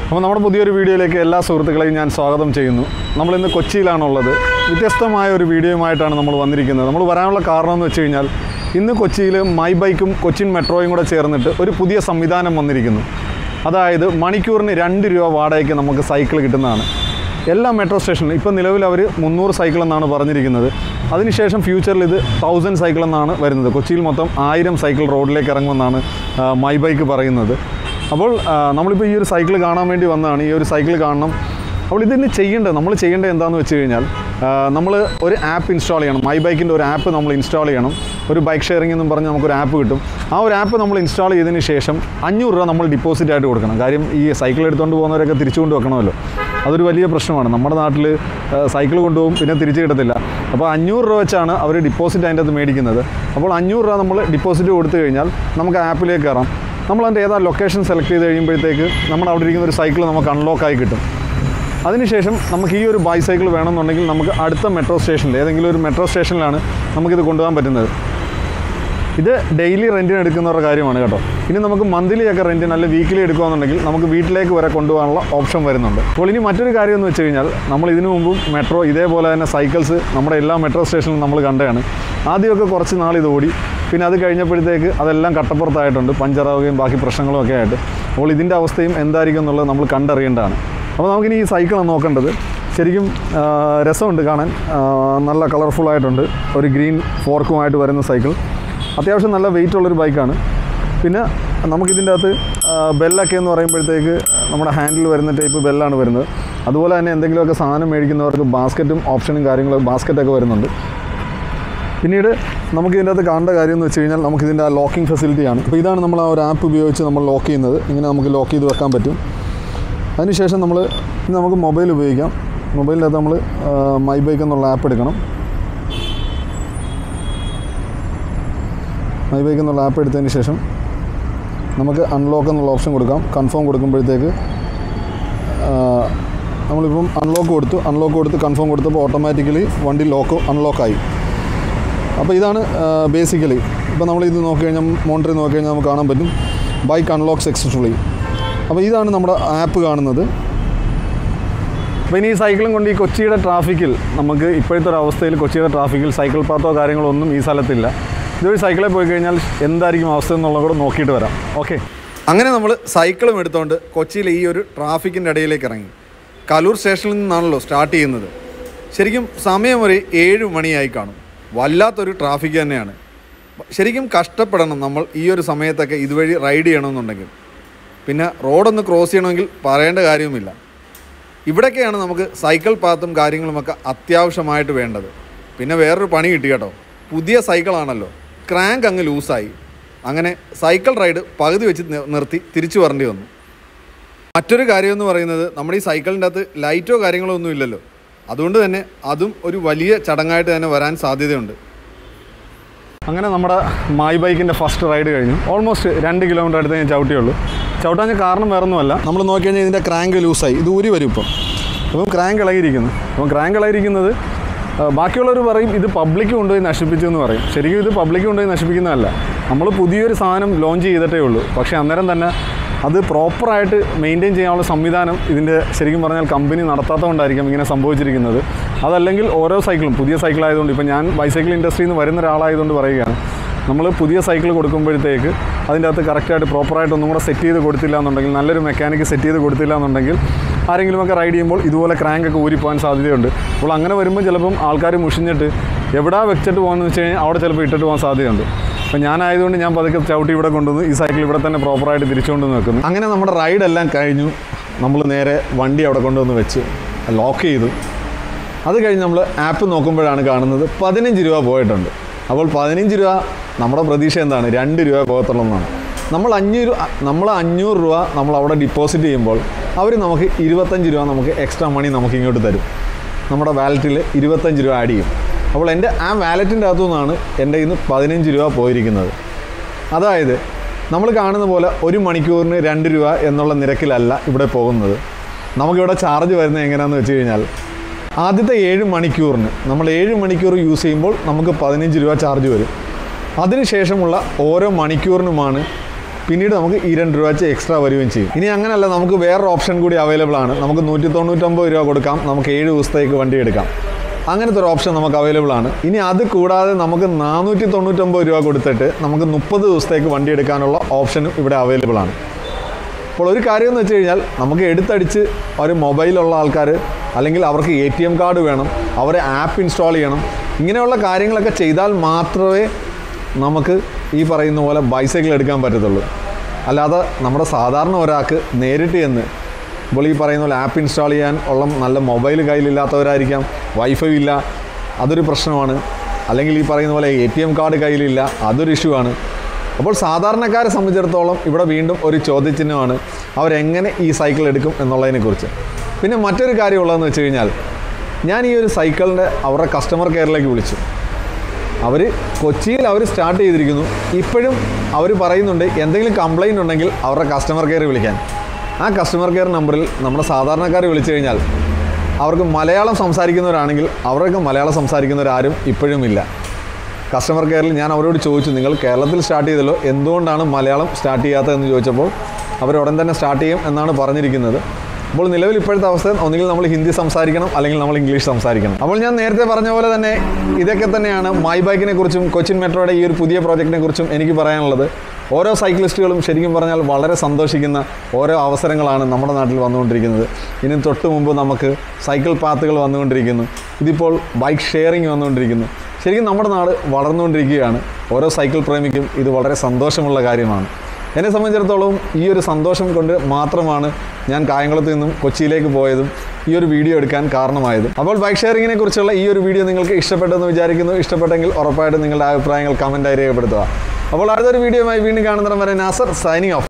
അപ്പോൾ നമ്മുടെ പുതിയൊരു വീഡിയോയിലേക്ക് എല്ലാ സുഹൃത്തുക്കളെയും ഞാൻ സ്വാഗതം ചെയ്യുന്നു നമ്മളിന്ന് കൊച്ചിയിലാണുള്ളത് വ്യത്യസ്തമായ ഒരു വീഡിയോയുമായിട്ടാണ് നമ്മൾ വന്നിരിക്കുന്നത് നമ്മൾ വരാനുള്ള കാരണം എന്ന് വെച്ച് കഴിഞ്ഞാൽ ഇന്ന് കൊച്ചിയിൽ മൈ ബൈക്കും കൊച്ചിൻ മെട്രോയും കൂടെ ചേർന്നിട്ട് ഒരു പുതിയ സംവിധാനം വന്നിരിക്കുന്നു അതായത് മണിക്കൂറിന് രണ്ട് രൂപ വാടകയ്ക്ക് നമുക്ക് സൈക്കിൾ കിട്ടുന്നതാണ് എല്ലാ മെട്രോ സ്റ്റേഷനിലും ഇപ്പോൾ നിലവിൽ അവർ മുന്നൂറ് സൈക്കിൾ എന്നാണ് പറഞ്ഞിരിക്കുന്നത് അതിനുശേഷം ഫ്യൂച്ചറിൽ ഇത് തൗസൻഡ് സൈക്കിൾ എന്നാണ് വരുന്നത് കൊച്ചിയിൽ മൊത്തം ആയിരം സൈക്കിൾ റോഡിലേക്ക് ഇറങ്ങുമെന്നാണ് ആ, മൈ ബൈക്ക് പറയുന്നത് അപ്പോൾ ആ, നമ്മളിപ്പോൾ ഈ ഒരു സൈക്കിൾ കാണാൻ വേണ്ടി വന്നതാണ് ഈ ഒരു സൈക്കിൾ കാണണം അപ്പോൾ ഇതിന് ചെയ്യേണ്ടത് നമ്മൾ ചെയ്യേണ്ടത് എന്താണെന്ന് വെച്ച് കഴിഞ്ഞാൽ നമ്മൾ ഒരു ആപ്പ് ഇൻസ്റ്റാൾ ചെയ്യണം മൈ ബൈക്കിൻ്റെ ഒരു ആപ്പ് നമ്മൾ ഇൻസ്റ്റാൾ ചെയ്യണം ഒരു ബൈക്ക് ഷെയറിംഗ് എന്നും പറഞ്ഞ് നമുക്കൊരു ആപ്പ് കിട്ടും ആ ഒരു ആപ്പ് നമ്മൾ ഇൻസ്റ്റാൾ ചെയ്തതിന് ശേഷം അഞ്ഞൂറ് രൂപ നമ്മൾ ഡിപ്പോസിറ്റ് ആയിട്ട് കൊടുക്കണം കാര്യം ഈ സൈക്കിൾ എടുത്തുകൊണ്ട് പോകുന്നവരൊക്കെ തിരിച്ചു കൊണ്ട് വെക്കണമല്ലോ അതൊരു വലിയ പ്രശ്നമാണ് നമ്മുടെ നാട്ടിൽ സൈക്കിൾ കൊണ്ടുപോകും പിന്നെ തിരിച്ച് കിട്ടത്തില്ല അപ്പോൾ അഞ്ഞൂറ് രൂപ വെച്ചാണ് അവർ ഡിപ്പോസിറ്റ് അതിൻ്റെ അകത്ത് മേടിക്കുന്നത് അപ്പോൾ അഞ്ഞൂറ് രൂപ നമ്മൾ ഡിപ്പോസിറ്റ് കൊടുത്തു കഴിഞ്ഞാൽ നമുക്ക് ആപ്പിലേക്ക് കയറാം നമ്മൾ അതിൻ്റെ ഏതാ ലൊക്കേഷൻ സെലക്ട് ചെയ്ത് കഴിയുമ്പോഴത്തേക്ക് നമ്മുടെ അവിടെ ഇരിക്കുന്ന ഒരു സൈക്കിൾ നമുക്ക് അൺലോക്ക് ആയി കിട്ടും അതിനുശേഷം നമുക്ക് ഈ ഒരു ബൈസൈക്കിൾ വേണമെന്നുണ്ടെങ്കിൽ നമുക്ക് അടുത്ത മെട്രോ സ്റ്റേഷനിൽ ഏതെങ്കിലും ഒരു മെട്രോ സ്റ്റേഷനിലാണ് നമുക്കിത് കൊണ്ടുപോകാൻ പറ്റുന്നത് ഇത് ഡെയിലി റെൻറ്റിന് എടുക്കുന്നവരുടെ കാര്യമാണ് കേട്ടോ ഇനി നമുക്ക് മന്ത്ലി ഒക്കെ റെൻറ്റിന് അല്ല വീക്കിലി എടുക്കുകയാണെന്നുണ്ടെങ്കിൽ നമുക്ക് വീട്ടിലേക്ക് വരെ കൊണ്ടുപോകാനുള്ള ഓപ്ഷൻ വരുന്നുണ്ട് അപ്പോൾ ഇനി മറ്റൊരു കാര്യം എന്ന് വെച്ച് കഴിഞ്ഞാൽ നമ്മൾ ഇതിനു മുമ്പും മെട്രോ ഇതേപോലെ തന്നെ സൈക്കിൾസ് നമ്മുടെ എല്ലാ മെട്രോ സ്റ്റേഷനിലും നമ്മൾ കണ്ടതാണ് ആദ്യമൊക്കെ കുറച്ച് നാൾ ഇത് ഓടി പിന്നെ അത് കഴിഞ്ഞപ്പോഴത്തേക്ക് അതെല്ലാം കട്ടപ്പുറത്തായിട്ടുണ്ട് പഞ്ചറാവുകയും ബാക്കി പ്രശ്നങ്ങളും ഒക്കെ ആയിട്ട് അപ്പോൾ ഇതിൻ്റെ അവസ്ഥയും എന്തായിരിക്കും എന്നുള്ളത് നമ്മൾ കണ്ടറിയേണ്ടതാണ് അപ്പോൾ നമുക്കിനി ഈ സൈക്കിളാണ് നോക്കേണ്ടത് ശരിക്കും ആ, രസമുണ്ട് കാണാൻ ആ, നല്ല കളർഫുൾ ആയിട്ടുണ്ട് ഒരു ഗ്രീൻ ഫോർക്കുമായിട്ട് വരുന്ന സൈക്കിൾ അത്യാവശ്യം നല്ല വെയിറ്റ് ഉള്ളൊരു ബൈക്കാണ് പിന്നെ നമുക്കിതിൻ്റെ അകത്ത് ആ, ബെല്ലൊക്കെ എന്ന് പറയുമ്പോഴത്തേക്ക് നമ്മുടെ ഹാൻഡിൽ വരുന്ന ടൈപ്പ് ബെല്ലാണ് വരുന്നത് അതുപോലെ തന്നെ എന്തെങ്കിലുമൊക്കെ സാധനം മേടിക്കുന്നവർക്ക് ബാസ്ക്കറ്റും ഓപ്ഷനും കാര്യങ്ങളും ബാസ്ക്കറ്റൊക്കെ വരുന്നുണ്ട് പിന്നീട് നമുക്ക് ഇതിൻ്റെ അകത്ത് കാണേണ്ട കാര്യം എന്ന് വെച്ച് കഴിഞ്ഞാൽ നമുക്കിതിൻ്റെ ആ ലോക്കിംഗ് ഫെസിലിറ്റിയാണ് അപ്പോൾ ഇതാണ് നമ്മൾ ആ ഒരു ആപ്പ് ഉപയോഗിച്ച് നമ്മൾ ലോക്ക് ചെയ്യുന്നത് ഇങ്ങനെ നമുക്ക് ലോക്ക് ചെയ്ത് വെക്കാൻ പറ്റും അതിനുശേഷം നമ്മൾ ഇനി നമുക്ക് മൊബൈൽ ഉപയോഗിക്കാം മൊബൈലിൻ്റെ അകത്ത് നമ്മൾ മൈ ബൈക്ക് എന്നുള്ള ആപ്പ് എടുക്കണം മൈ ബൈക്ക് എന്നുള്ള ആപ്പ് എടുത്തതിന് ശേഷം നമുക്ക് അൺലോക്ക് എന്നുള്ള ഓപ്ഷൻ കൊടുക്കാം കൺഫേം കൊടുക്കുമ്പോഴത്തേക്ക് ആ, നമ്മളിപ്പം അൺലോക്ക് കൊടുത്തു അൺലോക്ക് കൊടുത്ത് കൺഫേം കൊടുത്തപ്പോൾ ഓട്ടോമാറ്റിക്കലി വണ്ടി ലോക്ക് അൺലോക്കായി അപ്പോൾ ഇതാണ് ബേസിക്കലി ഇപ്പോൾ നമ്മൾ ഇത് നോക്കി കഴിഞ്ഞാൽ മോണിറ്റർ നോക്കി കഴിഞ്ഞാൽ നമുക്ക് കാണാൻ പറ്റും ബൈക്ക് അൺലോക്ക് സക്സസ്ഫുള്ളി അപ്പോൾ ഇതാണ് നമ്മുടെ ആപ്പ് കാണുന്നത് അപ്പോൾ ഇനി ഈ സൈക്കിളും കൊണ്ട് ഈ കൊച്ചിയുടെ ട്രാഫിക്കിൽ നമുക്ക് ഇപ്പോഴത്തെ ഒരു അവസ്ഥയിൽ കൊച്ചിയുടെ ട്രാഫിക്കിൽ സൈക്കിൾ പാത്തോ കാര്യങ്ങളോ ഒന്നും ഈ സ്ഥലത്തില്ല ഇതൊരു സൈക്കിളിൽ പോയി കഴിഞ്ഞാൽ എന്തായിരിക്കും അവസ്ഥ എന്നുള്ളത് കൂടെ നോക്കിയിട്ട് വരാം ഓക്കെ അങ്ങനെ നമ്മൾ സൈക്കിളും എടുത്തുകൊണ്ട് കൊച്ചിയിലെ ഈ ഒരു ട്രാഫിക്കിൻ്റെ ഇടയിലേക്ക് ഇറങ്ങി കലൂർ സ്റ്റേഷനിൽ നിന്നാണല്ലോ സ്റ്റാർട്ട് ചെയ്യുന്നത് ശരിക്കും സമയം ഒരു ഏഴ് മണിയായി കാണും വല്ലാത്തൊരു ട്രാഫിക് തന്നെയാണ് ശരിക്കും കഷ്ടപ്പെടണം നമ്മൾ ഈ ഒരു സമയത്തൊക്കെ ഇതുവഴി റൈഡ് ചെയ്യണമെന്നുണ്ടെങ്കിൽ പിന്നെ റോഡൊന്ന് ക്രോസ് ചെയ്യണമെങ്കിൽ പറയേണ്ട കാര്യവുമില്ല ഇവിടൊക്കെയാണ് നമുക്ക് സൈക്കിൾ പാത്തും കാര്യങ്ങളുമൊക്കെ അത്യാവശ്യമായിട്ട് വേണ്ടത് പിന്നെ വേറൊരു പണി കിട്ടി കേട്ടോ പുതിയ സൈക്കിളാണല്ലോ ക്രാങ്ക് അങ്ങ് ലൂസായി അങ്ങനെ സൈക്കിൾ റൈഡ് പകുതി വെച്ച് നി- നിർത്തി തിരിച്ചു വരേണ്ടി വന്നു മറ്റൊരു കാര്യം എന്ന് പറയുന്നത് നമ്മുടെ ഈ സൈക്കിളിൻ്റെ അകത്ത് ലൈറ്റോ കാര്യങ്ങളോ ഒന്നും ഇല്ലല്ലോ അതുകൊണ്ട് തന്നെ അതും ഒരു വലിയ ചടങ്ങായിട്ട് തന്നെ വരാൻ സാധ്യതയുണ്ട് അങ്ങനെ നമ്മുടെ മൈ ബൈക്കിൻ്റെ ഫസ്റ്റ് റൈഡ് കഴിഞ്ഞു ഓൾമോസ്റ്റ് രണ്ട് കിലോമീറ്റർ അടുത്ത് ഞാൻ ചവിട്ടിയുള്ളൂ ചവിട്ടാൻ കാരണം വേറെ ഒന്നുമല്ല നമ്മൾ നോക്കി കഴിഞ്ഞാൽ ഇതിൻ്റെ ക്രാങ്ക് ലൂസായി ഇത് ഊരി വരും ഇപ്പം അപ്പം ക്രാങ്ക് ഇളകിയിരിക്കുന്നു അപ്പം ക്രാങ്ക് ഇളകിയിരിക്കുന്നത് ആ, ബാക്കിയുള്ളവർ പറയും ഇത് പബ്ലിക് കൊണ്ടുപോയി നശിപ്പിച്ചു എന്ന് പറയും ശരിക്കും ഇത് പബ്ലിക് കൊണ്ടുപോയി നശിപ്പിക്കുന്നതല്ല നമ്മൾ പുതിയൊരു സാധനം ലോഞ്ച് ചെയ്തിട്ടേ ഉള്ളൂ പക്ഷേ അന്നേരം തന്നെ അത് പ്രോപ്പറായിട്ട് മെയിൻറ്റെയിൻ ചെയ്യാനുള്ള സംവിധാനം ഇതിൻ്റെ ശരിക്കും പറഞ്ഞാൽ കമ്പനി നടത്താത്തതുകൊണ്ടായിരിക്കും ഇങ്ങനെ സംഭവിച്ചിരിക്കുന്നത് അതല്ലെങ്കിൽ ഓരോ സൈക്കിളും പുതിയ സൈക്കിൾ ആയതുകൊണ്ട് ഇപ്പോൾ ഞാൻ ബൈസൈക്കിൾ ഇൻഡസ്ട്രിയിൽ നിന്ന് വരുന്ന ഒരാളായതുകൊണ്ട് പറയുകയാണ് നമ്മൾ പുതിയ സൈക്കിൾ കൊടുക്കുമ്പോഴത്തേക്ക് അതിൻ്റെ അകത്ത് കറക്റ്റായിട്ട് പ്രോപ്പറായിട്ട് ഒന്നും കൂടെ സെറ്റ് ചെയ്ത് കൊടുത്തില്ല എന്നുണ്ടെങ്കിൽ നല്ലൊരു മെക്കാനിക്ക് സെറ്റ് ചെയ്ത് കൊടുത്തില്ല എന്നുണ്ടെങ്കിൽ ആരെങ്കിലുമൊക്കെ റൈഡ് ചെയ്യുമ്പോൾ ഇതുപോലെ ക്രാങ്ക് ഒക്കെ ഊരിപ്പോകാൻ സാധ്യതയുണ്ട് അപ്പോൾ അങ്ങനെ വരുമ്പോൾ ചിലപ്പം ആൾക്കാർ മുഷിഞ്ഞിട്ട് എവിടാ വെച്ചിട്ട് പോകുന്നത് വെച്ച് കഴിഞ്ഞാൽ അവിടെ ചിലപ്പോൾ ഇട്ടിട്ട് പോകാൻ സാധ്യതയുണ്ട് അപ്പോൾ ഞാനായതുകൊണ്ട് ഞാൻ പതുക്കെ ചവിട്ടി ഇവിടെ കൊണ്ടുവന്ന് ഈ സൈക്കിൾ ഇവിടെ തന്നെ പ്രോപ്പറായിട്ട് തിരിച്ചുകൊണ്ട് വെക്കുന്നു അങ്ങനെ നമ്മുടെ റൈഡെല്ലാം കഴിഞ്ഞു നമ്മൾ നേരെ വണ്ടി അവിടെ കൊണ്ടുവന്ന് വെച്ച് ലോക്ക് ചെയ്തു അത് കഴിഞ്ഞ് നമ്മൾ ആപ്പ് നോക്കുമ്പോഴാണ് കാണുന്നത് പതിനഞ്ച് രൂപ പോയിട്ടുണ്ട് അപ്പോൾ പതിനഞ്ച് രൂപ നമ്മുടെ പ്രതീക്ഷ എന്താണ് രണ്ട് രൂപ പോകത്തുള്ളൂ എന്നാണ് നമ്മൾ അഞ്ഞൂറ് നമ്മൾ അഞ്ഞൂറ് രൂപ നമ്മൾ അവിടെ ഡിപ്പോസിറ്റ് ചെയ്യുമ്പോൾ അവർ നമുക്ക് ഇരുപത്തഞ്ച് രൂപ നമുക്ക് എക്സ്ട്രാ മണി നമുക്ക് ഇങ്ങോട്ട് തരും നമ്മുടെ വാലറ്റിൽ ഇരുപത്തഞ്ച് രൂപ ആഡ് ചെയ്യും അപ്പോൾ എൻ്റെ ആ വാലറ്റിൻ്റെ അകത്തു നിന്നാണ് എൻ്റെ ഇന്ന് പതിനഞ്ച് രൂപ പോയിരിക്കുന്നത് അതായത് നമ്മൾ കാണുന്ന പോലെ ഒരു മണിക്കൂറിന് രണ്ട് രൂപ എന്നുള്ള നിരക്കിലല്ല ഇവിടെ പോകുന്നത് നമുക്കിവിടെ ചാർജ് വരുന്നത് എങ്ങനെയാണെന്ന് വെച്ച് കഴിഞ്ഞാൽ ആദ്യത്തെ ഏഴ് മണിക്കൂറിന് നമ്മൾ ഏഴ് മണിക്കൂർ യൂസ് ചെയ്യുമ്പോൾ നമുക്ക് പതിനഞ്ച് രൂപ ചാർജ് വരും അതിനുശേഷമുള്ള ഓരോ മണിക്കൂറിനുമാണ് പിന്നീട് നമുക്ക് ഈ രണ്ട് രൂപ വെച്ച് എക്സ്ട്രാ വരികയും ചെയ്യും ഇനി അങ്ങനെയല്ല നമുക്ക് വേറൊരു ഓപ്ഷൻ കൂടി അവൈലബിൾ ആണ് നമുക്ക് നൂറ്റി തൊണ്ണൂറ്റൊമ്പത് രൂപ കൊടുക്കാം നമുക്ക് ഏഴ് ദിവസത്തേക്ക് വണ്ടി എടുക്കാം അങ്ങനത്തെ ഒരു ഓപ്ഷൻ നമുക്ക് അവൈലബിൾ ആണ് ഇനി അത് കൂടാതെ നമുക്ക് നാനൂറ്റി തൊണ്ണൂറ്റൊമ്പത് രൂപ കൊടുത്തിട്ട് നമുക്ക് മുപ്പത് ദിവസത്തേക്ക് വണ്ടി എടുക്കാനുള്ള ഓപ്ഷനും ഇവിടെ അവൈലബിൾ ആണ് അപ്പോൾ ഒരു കാര്യം എന്ന് വെച്ച് കഴിഞ്ഞാൽ നമുക്ക് എടുത്തടിച്ച് ഒരു മൊബൈലുള്ള ആൾക്കാർ അല്ലെങ്കിൽ അവർക്ക് എ ടി എം കാർഡ് വേണം അവർ ആപ്പ് ഇൻസ്റ്റാൾ ചെയ്യണം ഇങ്ങനെയുള്ള കാര്യങ്ങളൊക്കെ ചെയ്താൽ മാത്രമേ നമുക്ക് ഈ പറയുന്ന പോലെ ബൈസൈക്കിൾ എടുക്കാൻ പറ്റത്തുള്ളൂ അല്ലാതെ നമ്മുടെ സാധാരണ ഒരാൾക്ക് നേരിട്ട് ചെന്ന് ഇപ്പോൾ ഈ പറയുന്ന പോലെ ആപ്പ് ഇൻസ്റ്റാൾ ചെയ്യാൻ ഉള്ള നല്ല മൊബൈൽ കയ്യിലില്ലാത്തവരായിരിക്കാം വൈഫൈ ഇല്ല അതൊരു പ്രശ്നമാണ് അല്ലെങ്കിൽ ഈ പറയുന്ന പോലെ എ ടി എം കാർഡ് കയ്യിലില്ല അതൊരു ഇഷ്യൂ ആണ് അപ്പോൾ സാധാരണക്കാരെ സംബന്ധിച്ചിടത്തോളം ഇവിടെ വീണ്ടും ഒരു ചോദ്യചിഹ്നമാണ് അവരെങ്ങനെ ഈ സൈക്കിൾ എടുക്കും എന്നുള്ളതിനെക്കുറിച്ച് പിന്നെ മറ്റൊരു കാര്യമുള്ളതെന്ന് വെച്ച് കഴിഞ്ഞാൽ ഞാൻ ഈ ഒരു സൈക്കിളിൻ്റെ അവരുടെ കസ്റ്റമർ കെയറിലേക്ക് വിളിച്ചു അവർ കൊച്ചിയിൽ അവർ സ്റ്റാർട്ട് ചെയ്തിരിക്കുന്നു ഇപ്പോഴും അവർ പറയുന്നുണ്ട് എന്തെങ്കിലും കംപ്ലൈൻറ്റ് ഉണ്ടെങ്കിൽ അവരുടെ കസ്റ്റമർ കെയർ വിളിക്കാൻ ആ കസ്റ്റമർ കെയർ നമ്പറിൽ നമ്മുടെ സാധാരണക്കാർ വിളിച്ചു കഴിഞ്ഞാൽ അവർക്ക് മലയാളം സംസാരിക്കുന്നവരാണെങ്കിൽ അവർക്ക് മലയാളം സംസാരിക്കുന്നവരാരും ഇപ്പോഴും ഇല്ല കസ്റ്റമർ കെയറിൽ ഞാൻ അവരോട് ചോദിച്ചു നിങ്ങൾ കേരളത്തിൽ സ്റ്റാർട്ട് ചെയ്തല്ലോ എന്തുകൊണ്ടാണ് മലയാളം സ്റ്റാർട്ട് ചെയ്യാത്തതെന്ന് ചോദിച്ചപ്പോൾ അവർ ഉടൻ തന്നെ സ്റ്റാർട്ട് ചെയ്യും എന്നാണ് പറഞ്ഞിരിക്കുന്നത് അപ്പോൾ നിലവിൽ ഇപ്പോഴത്തെ അവസ്ഥ ഒന്നുകിൽ നമ്മൾ ഹിന്ദി സംസാരിക്കണം അല്ലെങ്കിൽ നമ്മൾ ഇംഗ്ലീഷ് സംസാരിക്കണം അപ്പോൾ ഞാൻ നേരത്തെ പറഞ്ഞ പോലെ തന്നെ ഇതൊക്കെ തന്നെയാണ് മൈ ബൈക്കിനെ കുറിച്ചും കൊച്ചിൻ മെട്രോയുടെ ഈ ഒരു പുതിയ പ്രോജക്റ്റിനെ കുറിച്ചും എനിക്ക് പറയാനുള്ളത് ഓരോ സൈക്ലിസ്റ്റുകളും ശരിക്കും പറഞ്ഞാൽ വളരെ സന്തോഷിക്കുന്ന ഓരോ അവസരങ്ങളാണ് നമ്മുടെ നാട്ടിൽ വന്നുകൊണ്ടിരിക്കുന്നത് ഇനി തൊട്ട് മുമ്പ് നമുക്ക് സൈക്കിൾ പാത്തുകൾ വന്നുകൊണ്ടിരിക്കുന്നു ഇതിപ്പോൾ ബൈക്ക് ഷെയറിങ് വന്നുകൊണ്ടിരിക്കുന്നു ശരിക്കും നമ്മുടെ നാട് വളർന്നുകൊണ്ടിരിക്കുകയാണ് ഓരോ സൈക്കിൾ പ്രേമിക്കും ഇത് വളരെ സന്തോഷമുള്ള കാര്യമാണ് എന്നെ സംബന്ധിച്ചിടത്തോളം ഈ ഒരു സന്തോഷം കൊണ്ട് മാത്രമാണ് ഞാൻ കായംകുളത്ത് നിന്നും കൊച്ചിയിലേക്ക് പോയതും ഈ ഒരു വീഡിയോ എടുക്കാൻ കാരണമായതും അപ്പോൾ ബൈക്ക് ഷെയറിങ്ങിനെ കുറിച്ചുള്ള ഈ ഒരു വീഡിയോ നിങ്ങൾക്ക് ഇഷ്ടപ്പെട്ടെന്ന് വിചാരിക്കുന്നു ഇഷ്ടപ്പെട്ടെങ്കിൽ ഉറപ്പായിട്ടും നിങ്ങളുടെ അഭിപ്രായങ്ങൾ കമൻറ്റായി രേഖപ്പെടുത്തുക അപ്പോൾ അടുത്തൊരു വീഡിയോയുമായി വീണ്ടും കാണുന്നിടം വരെ നാസർ സൈനിങ് ഓഫ്